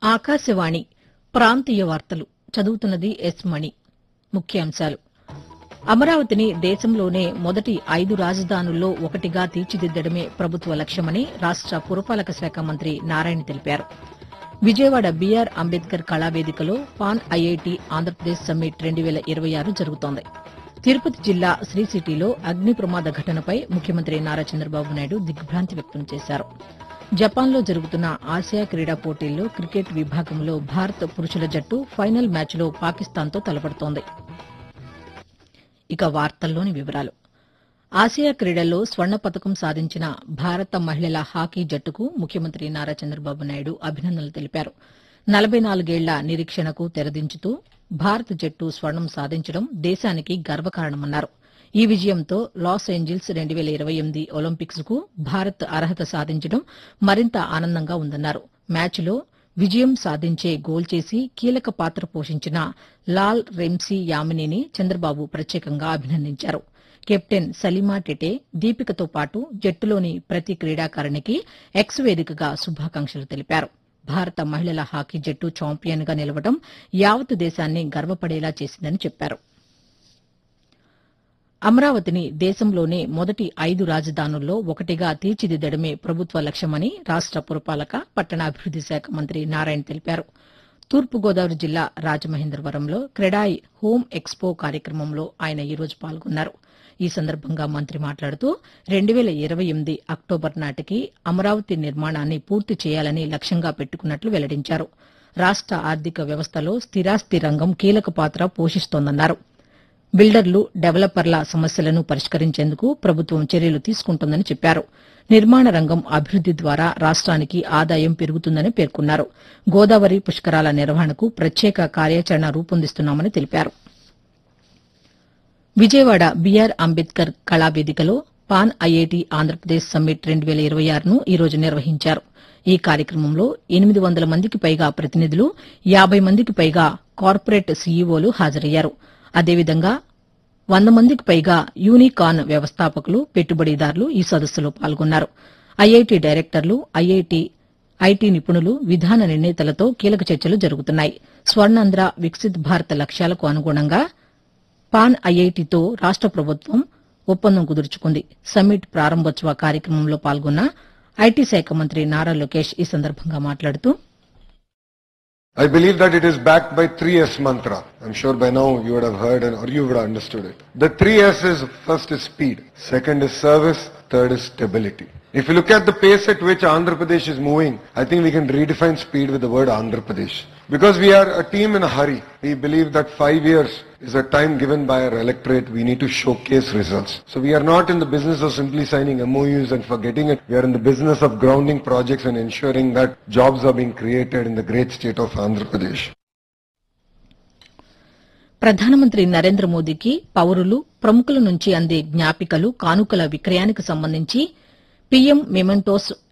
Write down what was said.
ఆకాశవాణి ప్రాంతీయ వార్తలు చదువుతున్నది ఎస్ మణి ముఖ్యాంశాలు అమరావతిని దేశంలోనే మొదటి ఐదు రాజధానుల్లో ఒకటిగా తీర్చిదిద్దడమే ప్రభుత్వ లక్ష్యమని రాష్ట పురపాలక శాఖ మంత్రి నారాయణ తెలిపారు Vijayawada BR Ambedkar కళావేదికలో pan IIT Andhra Pradesh summit రెండు వేల ఇరవై ఆరు జరుగుతోంది తిరుపతి జిల్లా శ్రీ సిటీలో అగ్ని ప్రమాద ఘటనపై ముఖ్యమంత్రి నారా చంద్రబాబు నాయుడు దిగ్భ్రాంతి వ్యక్తం చేశారు జపాన్లో జరుగుతున్న ఆసియా క్రీడా పోటీల్లో క్రికెట్ విభాగంలో భారత పురుషుల జట్టు ఫైనల్ మ్యాచ్లో పాకిస్తాన్తో తలపడుతోంది ఇక వార్తల్లోని వివరాలు ఆసియా క్రీడల్లో స్వర్ణ పతకం సాధించిన భారత మహిళల హాకీ జట్టుకు ముఖ్యమంత్రి నారా చంద్రబాబు నాయుడు అభినందనలు తెలిపారు నలభై నాలుగేళ్ల నిరీక్షణకు తెరదించుతూ భారత జట్టు స్వర్ణం సాధించడం దేశానికి గర్వకారణమన్నారు ఈ విజయంతో లాస్ ఏంజిల్స్ రెండు వేల ఇరవై ఎనిమిది ఒలింపిక్స్ కు భారత్ అర్హత సాధించడం మరింత ఆనందంగా ఉందన్నారు మ్యాచ్లో విజయం సాధించే గోల్ చేసి కీలక పాత్ర పోషించిన లాల్ రెమ్సీ యామినీని చంద్రబాబు ప్రత్యేకంగా అభినందించారు కెప్టెన్ సలీమా టెటే దీపికతో పాటు జట్టులోని ప్రతి క్రీడాకారిణికి ఎక్స్ వేదికగా శుభాకాంక్షలు తెలిపారు భారత మహిళల హాకీ జట్టు ఛాంపియన్ గా నిలవడం యావత్ దేశాన్ని గర్వపడేలా చేసిందని చెప్పారు అమరావతిని దేశంలోనే మొదటి ఐదు రాజధానుల్లో ఒకటిగా తీర్చిదిద్దడమే ప్రభుత్వ లక్ష్యమని రాష్ట పురపాలక పట్టణాభివృద్ది శాఖ మంత్రి నారాయణ తెలిపారు తూర్పుగోదావరి జిల్లా రాజమహేంద్రవరంలో క్రెడాయి హోమ్ ఎక్స్పో కార్యక్రమంలో ఆయన ఈ రోజు పాల్గొన్నారు ఈ సందర్భంగా మంత్రి మాట్లాడుతూ రెండు వేల ఇరవై ఎనిమిది అక్టోబర్ నాటికి అమరావతి నిర్మాణాన్ని పూర్తి చేయాలని లక్ష్యంగా పెట్టుకున్నట్లు వెల్లడించారు రాష్ట ఆర్థిక వ్యవస్థలో స్థిరాస్తి రంగం కీలక పాత్ర పోషిస్తోందన్నారు బిల్డర్లు డెవలపర్ల సమస్యలను పరిష్కరించేందుకు ప్రభుత్వం చర్యలు తీసుకుంటోందని చెప్పారు నిర్మాణ రంగం అభివృద్ది ద్వారా రాష్ట్రానికి ఆదాయం పెరుగుతుందని పేర్కొన్నారు గోదావరి పుష్కరాల నిర్వహణకు ప్రత్యేక కార్యాచరణ రూపొందిస్తున్నామని తెలిపారు Vijayawada BR Ambedkar కళావేదికలో pan IIT Andhra Pradesh summit రెండు వేల ఇరవై ఆరును ఈ రోజు నిర్వహించారు ఈ కార్యక్రమంలో ఎనిమిది వందల మందికి పైగా ప్రతినిధులు యాబై మందికి పైగా కార్పొరేట్ సీఈఓలు హాజరయ్యారు అదేవిధంగా వంద మందికి పైగా యూనికాన్ వ్యవస్థాపకులు పెట్టుబడిదారులు ఈ సదస్సులో పాల్గొన్నారు ఐఐటి డైరెక్టర్లు ఐఐటి ఐటీ నిపుణులు విధాన నిర్ణేతలతో కీలక చర్చలు జరుగుతున్నాయి స్వర్ణాంధ్ర వికసిత్ భారత్ లక్ష్యాలకు అనుగుణంగా పాన్ ఐఐటితో రాష్ట ప్రభుత్వం ఒప్పందం కుదుర్చుకుంది సమ్మిట్ ప్రారంభోత్సవ కార్యక్రమంలో పాల్గొన్న ఐటీ శాఖ మంత్రి నారా లోకేష్ ఈ సందర్భంగా మాట్లాడుతూ I believe that it is backed by 3S mantra. I'm sure by now you would have heard and, or you would have understood it. The 3S is first is speed, second is service, third is stability. If you look at the pace at which Andhra Pradesh is moving, I think we can redefine speed with the word Andhra Pradesh. Because we are a team in a hurry. We believe that five years is a time given by our electorate. We need to showcase results. So we are not in the business of simply signing MOUs and forgetting it. We are in the business of grounding projects and ensuring that jobs are being created in the great state of Andhra Pradesh. ప్రధానమంత్రి నరేంద్ర మోదీకి పౌరులు ప్రముఖుల నుంచి అందే జ్ఞాపికలు కానుకల విక్రయానికి సంబంధించి PM mementos